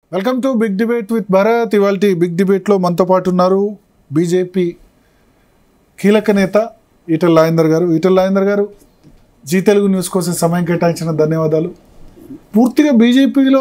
Welcome to big debate with Bharat ఇవాళ బిగ్ డిబేట్లో మనతో పాటు ఉన్నారు బీజేపీ కీలక నేత ఈటల రాజేందర్ గారు ఈటల రాజేందర్ గారు జీ తెలుగు న్యూస్ కోసం సమయం కేటాయించిన ధన్యవాదాలు పూర్తిగా బీజేపీలో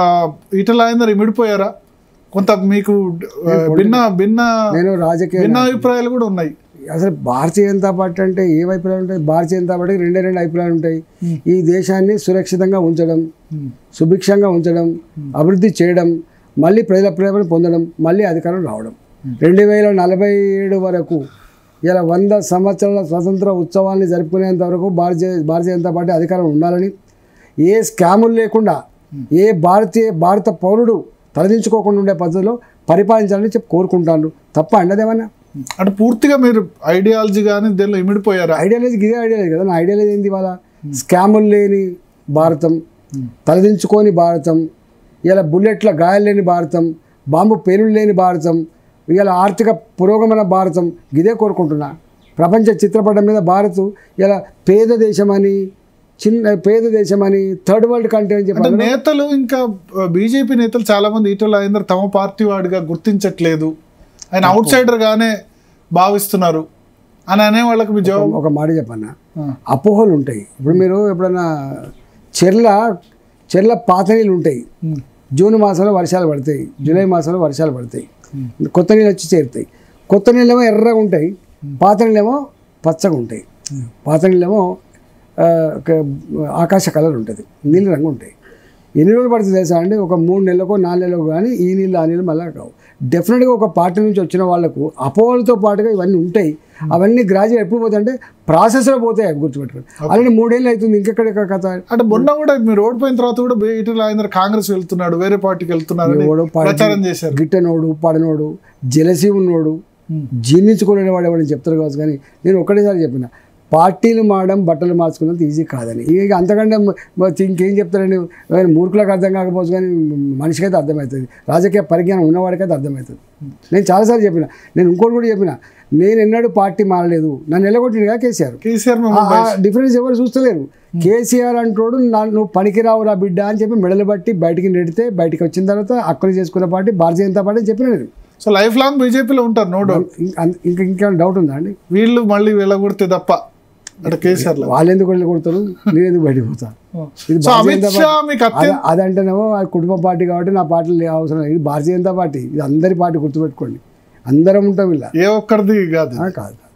ఈటల రాజేందర్ ఇమిడిపోయారా కొంత మీకు ఆ, భిన్న భిన్న నేను రాజకీయ భిన్న అభిప్రాయాలు కూడా ఉన్నాయి అసలు భారతీయ జనతా పార్టీ అంటే ఏ అభిప్రాయాలు ఉంటాయి భారతీయ జనతా పార్టీకి రెండే రెండు అభిప్రాయాలు ఉంటాయి ఈ దేశాన్ని సురక్షితంగా ఉంచడం సుభిక్షంగా ఉంచడం అభివృద్ధి చేయడం మళ్ళీ ప్రజల ప్రేమను పొందడం మళ్ళీ అధికారం రావడం రెండు వేల నలభై ఏడు వరకు ఇలా వంద సంవత్సరాల స్వతంత్ర ఉత్సవాన్ని జరుపుకునేంత వరకు భారతీయ భారతీయ జనతా పార్టీ అధికారం ఉండాలని ఏ స్కాములు లేకుండా ఏ భారతీయ భారత పౌరుడు తలదించుకోకుండా ఉండే పద్ధతిలో పరిపాలించాలని చెప్పి కోరుకుంటాను తప్ప అండదేమన్నా అంటే పూర్తిగా మీరు ఐడియాలజీ కానీ దీనిలో ఇమిడిపోయారా ఐడియాలజీ ఇదే ఐడియాలజీ కదా నా ఐడియాలజీ ఏంది ఇవాళ స్కాములు లేని భారతం తలదించుకోని భారతం ఇలా బుల్లెట్ల గాయాలు లేని భారతం బాంబు పేలుడు లేని భారతం ఇలా ఆర్థిక పురోగమన భారతం ఇదే కోరుకుంటున్నా ప్రపంచ చిత్రపటం మీద భారత్ ఇలా పేద దేశమని చిన్న పేద దేశమని థర్డ్ వరల్డ్ కంట్రీ అని అంటే చెప్పి నేతలు ఇంకా బీజేపీ నేతలు చాలా మంది ఈటల రాజేందర్ తమ పార్టీ వాడిగా గుర్తించట్లేదు ఆయన అవుట్ సైడర్ గానే భావిస్తున్నారు అని అనే వాళ్ళకి మీ జవాబు ఒక మాట చెప్పన్నా ఆ. అపోహలు ఉంటాయి ఇప్పుడు మీరు ఎప్పుడన్నా చెర్ల చెర్ల పాత నీళ్ళు ఉంటాయి ఉమ్. జూన్ మాసంలో వర్షాలు పడతాయి జూలై మాసంలో వర్షాలు పడతాయి కొత్త నీళ్ళు వచ్చి చేరుతాయి కొత్త నీళ్ళేమో ఎర్రగా ఉంటాయి పాత నీళ్ళేమో పచ్చగా ఉంటాయి పాత నీళ్ళేమో ఆ, ఒక ఆకాశ కలర్ ఉంటుంది నీళ్ళ రంగు ఉంటాయి ఎన్ని రోజులు పడుతుంది తెలుసా అండి ఒక మూడు నెలలకో నాలుగు నెలలకు కానీ ఈ నీళ్ళు ఆ నీళ్ళు మళ్ళీ కావు డెఫినెట్గా ఒక పార్టీ నుంచి వచ్చిన వాళ్ళకు అపోహలతో పాటుగా ఇవన్నీ ఉంటాయి అవన్నీ గ్రాడ్యుయేట్ ఎప్పుడు పోతాయి అంటే ప్రాసెస్లో పోతాయి అవి గుర్తుపెట్టుకోండి అలాగే మూడేళ్ళు అవుతుంది ఇంకెక్కడ కథ అంటే మొన్న కూడా మీరు ఓడిపోయిన తర్వాత కూడా బీ- ఈటల రాజేందర్ కాంగ్రెస్ వెళ్తున్నాడు వేరే పార్టీకి వెళ్తున్నాడు అని ఎవడో పార్టీ- ప్రచారం చేశారు గిట్టనోడు పడనోడు జలసి ఉన్నోడు జీర్ణించుకోలేని వాడు ఎవడని చెప్తారు కావచ్చు కానీ నేను ఒకటేసారి చెప్పిన పార్టీలు మారడం బట్టలు మార్చుకున్నంత ఈజీ కాదని ఇక అంతకంటే మ- మ- ఇంకేం చెప్తారండి ఎవరైనా మూర్ఖులకు అర్థం కాకపోవచ్చు కానీ మనిషికి అయితే అర్థమవుతుంది రాజకీయ పరిజ్ఞానం ఉన్నవాడికైతే అర్థమవుతుంది నేను చాలాసార్లు చెప్పిన నేను ఇంకోటి కూడా చెప్పిన నేను ఎన్నడూ పార్టీ మారలేదు నన్ను నిలగొట్టినగా కేసీఆర్ కేసీఆర్ ఆ- ఆ డిఫరెన్స్ ఎవరు చూస్తలేరు కేసీఆర్ అంటోడు నా నువ్వు పనికిరావురా బిడ్డ అని చెప్పి మెడలు బట్టి బయటికి నెడితే బయటికి వచ్చిన తర్వాత అక్కలు చేసుకున్న పార్టీ భారతీయ జనతా పార్టీ అని చెప్పిన నేను సో లైఫ్ లాంగ్ బీజేపీలో ఉంటారు నో డౌట్ ఇంకా ఇంకా ఇంకేమైనా డౌట్ ఉందా అండి వీళ్ళు మళ్ళీ వెళ్ళగొడితే తప్ప అంటే కేసీఆర్ లో వాళ్ళు ఎందుకు వెళ్ళి కొడతారు నేను ఎందుకు బయటకు పోతా ఇది సో భారతీయ అమిత్ జనతా షా మీకు అత్యంత అది- అదంటేనేమో అది కుటుంబ పార్టీ కాబట్టి నా పార్టీ లే- అవసరం లేదు ఇది భారతీయ జనతా పార్టీ ఇది అందరి పార్టీ గుర్తుపెట్టుకోండి అందరం ఉంటాం ఇలా ఏ ఒక్కరిది కాదు ఆ, కాదు